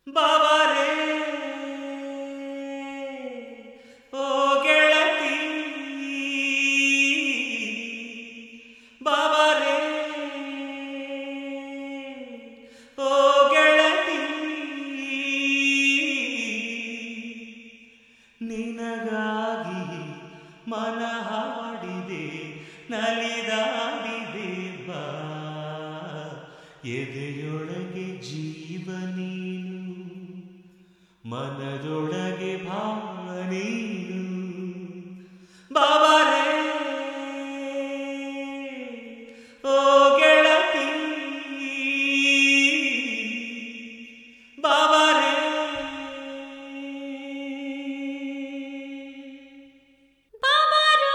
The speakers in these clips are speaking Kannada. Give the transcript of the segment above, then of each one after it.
ಬಾಬಾರೇ ಓ ಗೆಳತಿ ಬಾಬಾರೇ ಓ ಗೆಳತಿ ನಿನಗಾಗಿ ಮನ ಹಾಡಿದೆ ನಲಿದಾಡಿದೆ ಬಾ ಎದೆಯೊಳಗೆ ಜೀವ ನೀನು ಮನದೊಳಗೆ ಭಾವ ನೀನು ಬಾಬಾರೇ ಓ ಗೆಳತಿ ಬಾಬಾರೇ ಬಾಬಾರೋ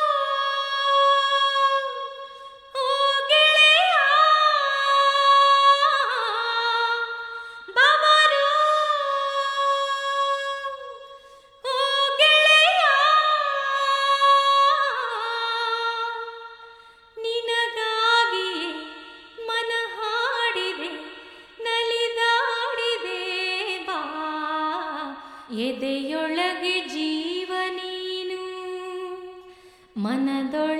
ಓ ಗೆಳೆಯ ಬಾಬಾರೋ ಓ ಗೆಳೆಯ ನಿನಗಾಗಿಯೇ ಮನ ಹಾಡಿದೆ ನಲಿದಾಡಿದೆ ಬಾ ಎದೆಯೊಳಗೆ ಜೀವ ನೀನು ಮನದೊಳಗೆ